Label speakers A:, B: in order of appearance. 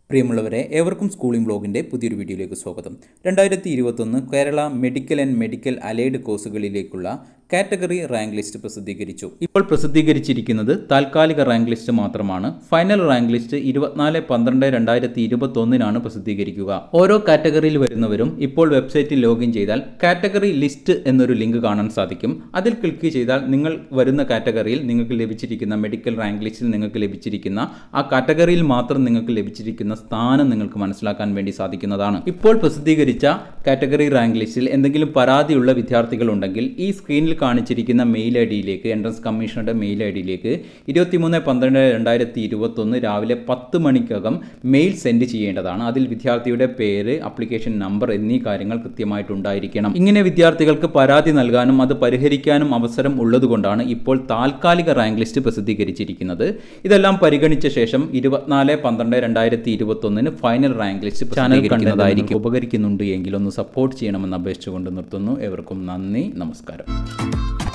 A: പ്രിയമുള്ളവരെ ഏവർക്കും സ്കൂളിംഗ് ബ്ലോഗിൻ്റെ പുതിയൊരു വീഡിയോയിലേക്ക് സ്വാഗതം രണ്ടായിരത്തി ഇരുപത്തൊന്ന് Kerala medical and medical allied കോഴ്സുകളിലേക്കുള്ള കാറ്റഗറി റാങ്ക് ലിസ്റ്റ് പ്രസിദ്ധീകരിച്ചു ഇപ്പോൾ പ്രസിദ്ധീകരിച്ചിരിക്കുന്നത് താൽക്കാലിക റാങ്ക് ലിസ്റ്റ് മാത്രമാണ് ഫൈനൽ റാങ്ക് ലിസ്റ്റ് ഇരുപത്തിനാല് പന്ത്രണ്ട് രണ്ടായിരത്തി ഇരുപത്തൊന്നിനാണ് പ്രസിദ്ധീകരിക്കുക ഓരോ കാറ്റഗറിയിൽ വരുന്നവരും ഇപ്പോൾ വെബ്സൈറ്റിൽ ലോഗിൻ ചെയ്താൽ കാറ്റഗറി ലിസ്റ്റ് എന്നൊരു ലിങ്ക് കാണാൻ സാധിക്കും അതിൽ ക്ലിക്ക് ചെയ്താൽ നിങ്ങൾ വരുന്ന കാറ്റഗറിയിൽ നിങ്ങൾക്ക് ലഭിച്ചിരിക്കുന്ന മെഡിക്കൽ റാങ്ക് ലിസ്റ്റിൽ നിങ്ങൾക്ക് ലഭിച്ചിരിക്കുന്ന ആ കാറ്റഗറിയിൽ മാത്രം നിങ്ങൾക്ക് ലഭിച്ചിരിക്കുന്ന സ്ഥാനം നിങ്ങൾക്ക് മനസ്സിലാക്കാൻ വേണ്ടി സാധിക്കുന്നതാണ് ഇപ്പോൾ പ്രസിദ്ധീകരിച്ച കാറ്റഗറി റാങ്ക് ലിസ്റ്റിൽ എന്തെങ്കിലും പരാതിയുള്ള വിദ്യാർത്ഥികൾ ഉണ്ടെങ്കിൽ ഈ സ്ക്രീനിൽ കാണിച്ചിരിക്കുന്ന മെയിൽ ഐ ഡിയിലേക്ക് എൻട്രൻസ് കമ്മീഷണറുടെ മെയിൽ ഐ ഡിയിലേക്ക് ഇരുപത്തിമൂന്ന് പന്ത്രണ്ട് രണ്ടായിരത്തി ഇരുപത്തൊന്ന് രാവിലെ പത്ത് മണിക്കകം മെയിൽ സെൻഡ് ചെയ്യേണ്ടതാണ് അതിൽ വിദ്യാർത്ഥിയുടെ പേര് അപ്ലിക്കേഷൻ നമ്പർ എന്നീ കാര്യങ്ങൾ കൃത്യമായിട്ടുണ്ടായിരിക്കണം ഇങ്ങനെ വിദ്യാർത്ഥികൾക്ക് പരാതി നൽകാനും അത് പരിഹരിക്കാനും അവസരം ഉള്ളതുകൊണ്ടാണ് ഇപ്പോൾ താൽക്കാലിക റാങ്ക് ലിസ്റ്റ് പ്രസിദ്ധീകരിച്ചിരിക്കുന്നത് ഇതെല്ലാം പരിഗണിച്ച ശേഷം ഇരുപത്തിനാല് പന്ത്രണ്ട് രണ്ടായിരത്തി ഇരുപത്തൊന്നിന് ഫൈനൽ റാങ്ക് ലിസ്റ്റ് ചാനൽ കണ്ടതായിരിക്കും ഉപകരിക്കുന്നുണ്ട് എങ്കിൽ ഒന്ന് സപ്പോർട്ട് ചെയ്യണമെന്ന് അപേക്ഷിച്ചുകൊണ്ട് നിർത്തുന്നു എവർക്കും നന്ദി നമസ്കാരം